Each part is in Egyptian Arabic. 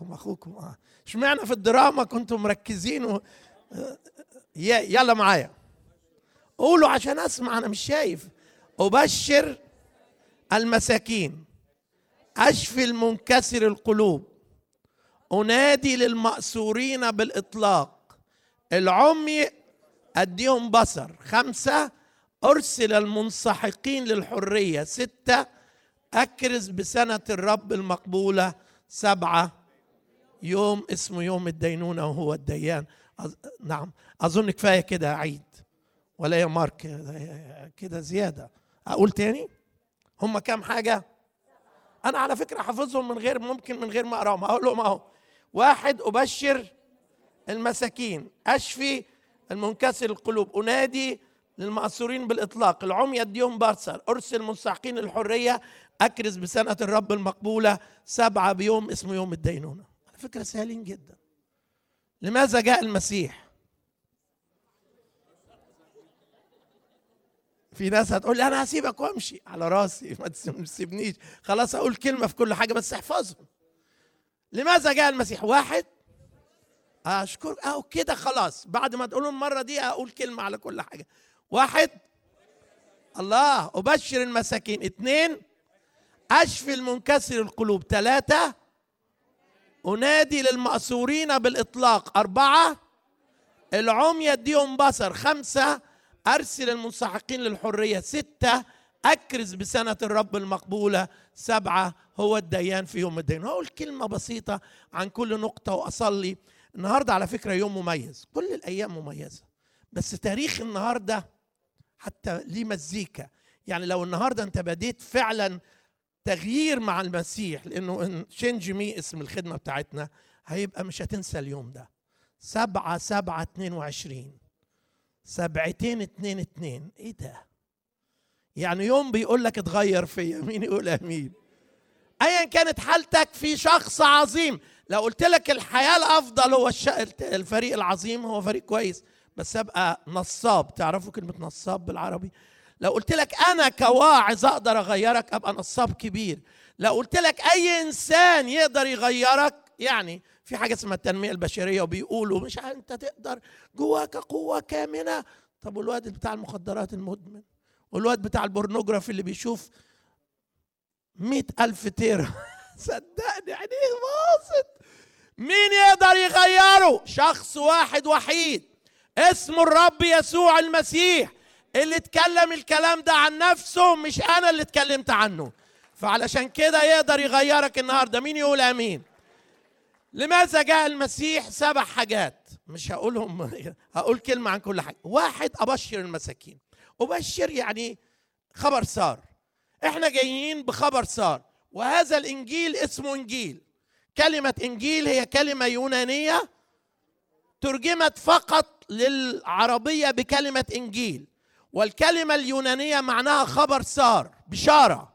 ازيكم اخوكم اه اشمعنى في الدراما كنتم مركزين و... آه، يلا معايا قولوا عشان اسمع انا مش شايف ابشر المساكين اشفي المنكسر القلوب انادي للمأسورين بالاطلاق العمي اديهم بصر خمسه ارسل المنسحقين للحريه سته اكرز بسنه الرب المقبوله سبعه يوم اسمه يوم الدينونه وهو الديان أظ... نعم اظن كفايه كده عيد ولا يا مارك كده زياده اقول تاني هم كام حاجه انا على فكره حافظهم من غير ممكن من غير ما اقراهم اقول لهم اهو واحد ابشر المساكين اشفي المنكسر القلوب انادي للمأسورين بالإطلاق العمي اديهم بصر أرسل منسحقين الحرية أكرز بسنة الرب المقبولة سبعة بيوم اسمه يوم الدينونة على فكرة سهلين جدا لماذا جاء المسيح في ناس هتقول لي انا هسيبك وامشي على راسي ما تسيبنيش خلاص اقول كلمه في كل حاجه بس احفظهم لماذا جاء المسيح واحد اشكر او كده خلاص بعد ما تقولوا المره دي اقول كلمه على كل حاجه واحد الله ابشر المساكين اثنين اشفي المنكسر القلوب ثلاثه انادي للمأسورين بالاطلاق اربعه العمي اديهم بصر خمسه ارسل المنسحقين للحريه سته اكرز بسنه الرب المقبوله سبعه هو الديان في يوم الدين هقول كلمه بسيطه عن كل نقطه واصلي النهارده على فكره يوم مميز كل الايام مميزه بس تاريخ النهارده حتى ليه مزيكا يعني لو النهارده انت بديت فعلا تغيير مع المسيح لانه ان شينج مي اسم الخدمه بتاعتنا هيبقى مش هتنسى اليوم ده سبعة سبعة اتنين وعشرين سبعتين اتنين اتنين ايه ده يعني يوم بيقول لك اتغير فيا مين يقول امين ايا كانت حالتك في شخص عظيم لو قلت لك الحياه الافضل هو الش... الفريق العظيم هو فريق كويس بس ابقى نصاب تعرفوا كلمه نصاب بالعربي لو قلت لك انا كواعظ اقدر اغيرك ابقى نصاب كبير لو قلت لك اي انسان يقدر يغيرك يعني في حاجه اسمها التنميه البشريه وبيقولوا مش انت تقدر جواك قوه كامنه طب والواد بتاع المخدرات المدمن والواد بتاع البورنوجرافي اللي بيشوف مئة ألف تيرا صدقني عينيه باصت مين يقدر يغيره شخص واحد وحيد اسمه الرب يسوع المسيح اللي اتكلم الكلام ده عن نفسه مش انا اللي اتكلمت عنه فعلشان كده يقدر يغيرك النهارده مين يقول امين لماذا جاء المسيح سبع حاجات مش هقولهم هقول كلمة عن كل حاجة واحد أبشر المساكين أبشر يعني خبر صار احنا جايين بخبر صار وهذا الإنجيل اسمه إنجيل كلمة إنجيل هي كلمة يونانية ترجمت فقط للعربية بكلمة إنجيل والكلمة اليونانية معناها خبر صار بشارة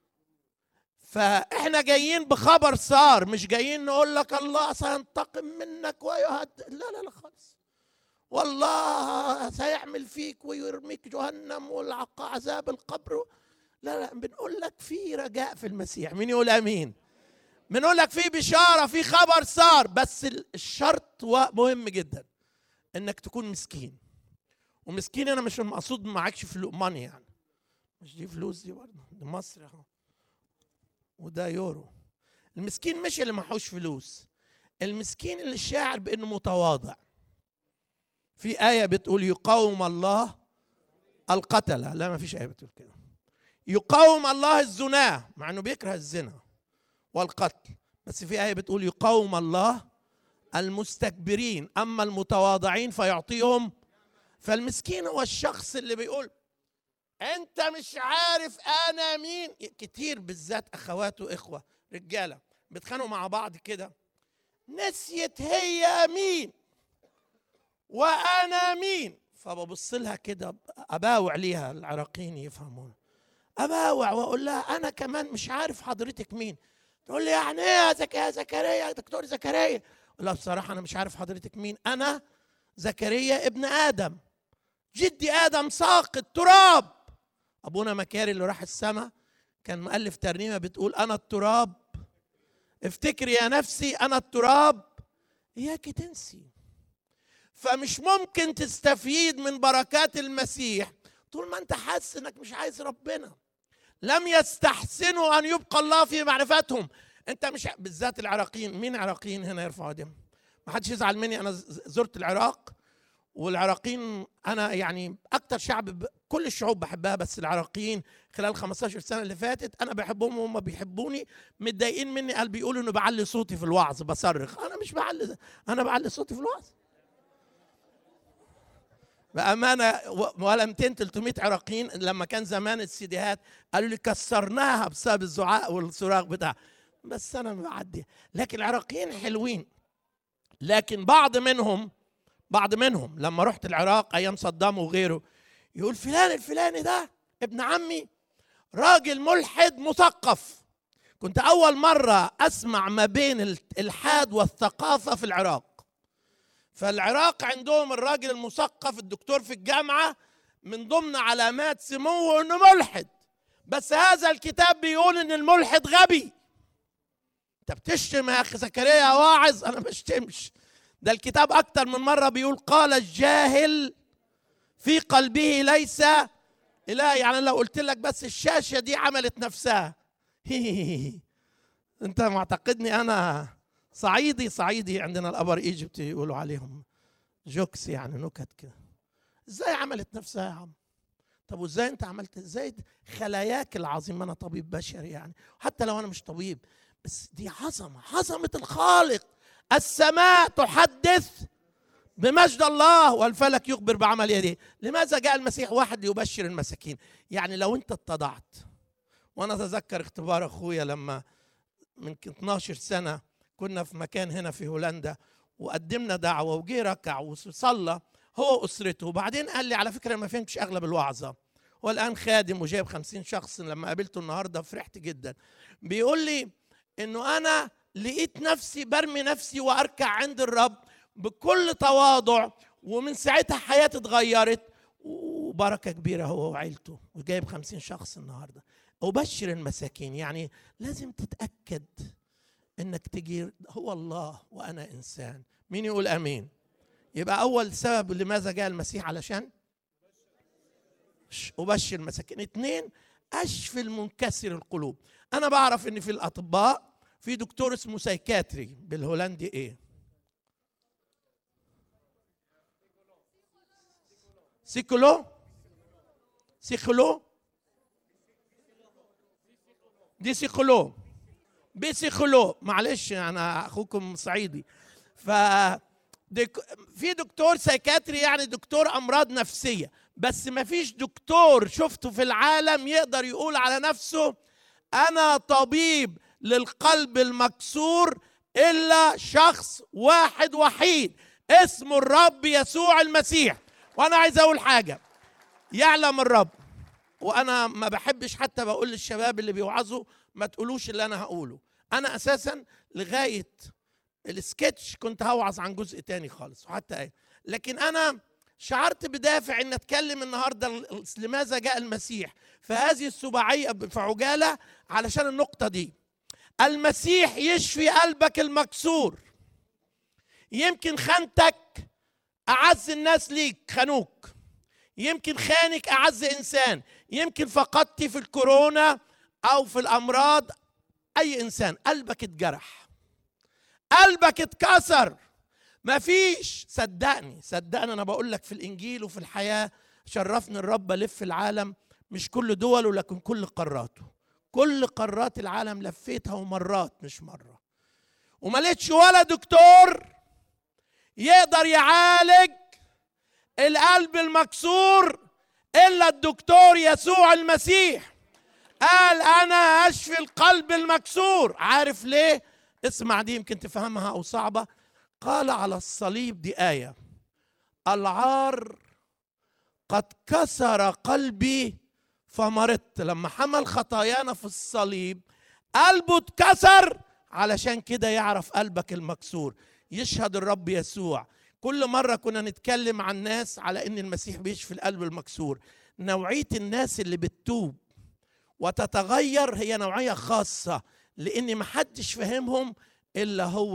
فاحنا جايين بخبر صار مش جايين نقول لك الله سينتقم منك ويهد لا لا لا خالص والله سيعمل فيك ويرميك جهنم والعقى عذاب القبر لا لا بنقول لك في رجاء في المسيح مين يقول امين بنقول لك في بشاره في خبر صار بس الشرط مهم جدا انك تكون مسكين ومسكين انا مش المقصود معكش فلوس ماني يعني مش دي فلوس دي برضه دي مصر اهو وده يورو المسكين مش اللي معهوش فلوس المسكين اللي شاعر بانه متواضع في آية بتقول يقاوم الله القتلة لا ما فيش آية بتقول كده يقاوم الله الزناة مع انه بيكره الزنا والقتل بس في آية بتقول يقاوم الله المستكبرين أما المتواضعين فيعطيهم فالمسكين هو الشخص اللي بيقول انت مش عارف انا مين كتير بالذات اخوات واخوه رجاله بيتخانقوا مع بعض كده نسيت هي مين وانا مين فببص لها كده اباوع ليها العراقيين يفهمون اباوع واقول لها انا كمان مش عارف حضرتك مين تقول لي يعني ايه يا زك يا زكريا دكتور زكريا لا بصراحه انا مش عارف حضرتك مين انا زكريا ابن ادم جدي ادم ساقط تراب ابونا مكاري اللي راح السماء كان مؤلف ترنيمه بتقول انا التراب افتكري يا نفسي انا التراب اياك تنسي فمش ممكن تستفيد من بركات المسيح طول ما انت حاسس انك مش عايز ربنا لم يستحسنوا ان يبقى الله في معرفتهم انت مش بالذات العراقيين مين عراقيين هنا يرفعوا ايديهم ما حدش يزعل مني انا زرت العراق والعراقيين انا يعني اكتر شعب ب... كل الشعوب بحبها بس العراقيين خلال 15 سنه اللي فاتت انا بحبهم وهم بيحبوني متضايقين مني قال بيقولوا انه بعلي صوتي في الوعظ بصرخ انا مش بعلي انا بعلي صوتي في الوعظ بامانه ولا 200 300 عراقيين لما كان زمان السيديهات قالوا لي كسرناها بسبب الزعاق والصراخ بتاع بس انا بعدي لكن العراقيين حلوين لكن بعض منهم بعض منهم لما رحت العراق ايام صدام وغيره يقول فلان الفلاني ده ابن عمي راجل ملحد مثقف كنت اول مره اسمع ما بين الالحاد والثقافه في العراق فالعراق عندهم الراجل المثقف الدكتور في الجامعه من ضمن علامات سموه انه ملحد بس هذا الكتاب بيقول ان الملحد غبي انت بتشتم يا اخي زكريا واعظ انا ما بشتمش ده الكتاب اكتر من مره بيقول قال الجاهل في قلبه ليس اله يعني لو قلت لك بس الشاشه دي عملت نفسها انت معتقدني انا صعيدي صعيدي عندنا الابر ايجيبت يقولوا عليهم جوكس يعني نكت كده ازاي عملت نفسها يا عم طب وازاي انت عملت ازاي خلاياك العظيمه انا طبيب بشري يعني حتى لو انا مش طبيب بس دي عظمه عظمه الخالق السماء تحدث بمجد الله والفلك يخبر بعمل يديه لماذا جاء المسيح واحد ليبشر المساكين يعني لو انت اتضعت وانا اتذكر اختبار اخويا لما من 12 سنه كنا في مكان هنا في هولندا وقدمنا دعوه وجي ركع وصلى هو اسرته وبعدين قال لي على فكره ما فهمتش اغلب الوعظه هو الان خادم وجايب خمسين شخص لما قابلته النهارده فرحت جدا بيقول لي انه انا لقيت نفسي برمي نفسي واركع عند الرب بكل تواضع ومن ساعتها حياتي اتغيرت وبركة كبيرة هو وعيلته وجايب خمسين شخص النهاردة أبشر المساكين يعني لازم تتأكد انك تجي هو الله وانا انسان مين يقول امين يبقى اول سبب لماذا جاء المسيح علشان ابشر المساكين اثنين اشفي المنكسر القلوب انا بعرف ان في الاطباء في دكتور اسمه سايكاتري بالهولندي ايه سيكولو سيكولو دي سيكولو بسيكولو معلش انا اخوكم صعيدي ف في دكتور سايكاتري يعني دكتور امراض نفسيه بس ما فيش دكتور شفته في العالم يقدر يقول على نفسه انا طبيب للقلب المكسور الا شخص واحد وحيد اسمه الرب يسوع المسيح وانا عايز اقول حاجه يعلم الرب وانا ما بحبش حتى بقول للشباب اللي بيوعظوا ما تقولوش اللي انا هقوله انا اساسا لغايه السكتش كنت هوعظ عن جزء تاني خالص وحتى ايه لكن انا شعرت بدافع ان اتكلم النهارده لماذا جاء المسيح فهذه السباعيه في عجاله علشان النقطه دي المسيح يشفي قلبك المكسور يمكن خانتك اعز الناس ليك خانوك يمكن خانك اعز انسان يمكن فقدت في الكورونا او في الامراض اي انسان قلبك اتجرح قلبك اتكسر مفيش صدقني صدقني انا بقول لك في الانجيل وفي الحياه شرفني الرب الف العالم مش كل دوله لكن كل قاراته كل قارات العالم لفيتها ومرات مش مره وما لقيتش ولا دكتور يقدر يعالج القلب المكسور الا الدكتور يسوع المسيح قال انا اشفي القلب المكسور عارف ليه اسمع دي يمكن تفهمها او صعبه قال على الصليب دي ايه العار قد كسر قلبي فمرضت لما حمل خطايانا في الصليب قلبه اتكسر علشان كده يعرف قلبك المكسور يشهد الرب يسوع كل مرة كنا نتكلم عن ناس على ان المسيح بيشفي القلب المكسور نوعية الناس اللي بتتوب وتتغير هي نوعيه خاصه لان محدش فاهمهم الا هو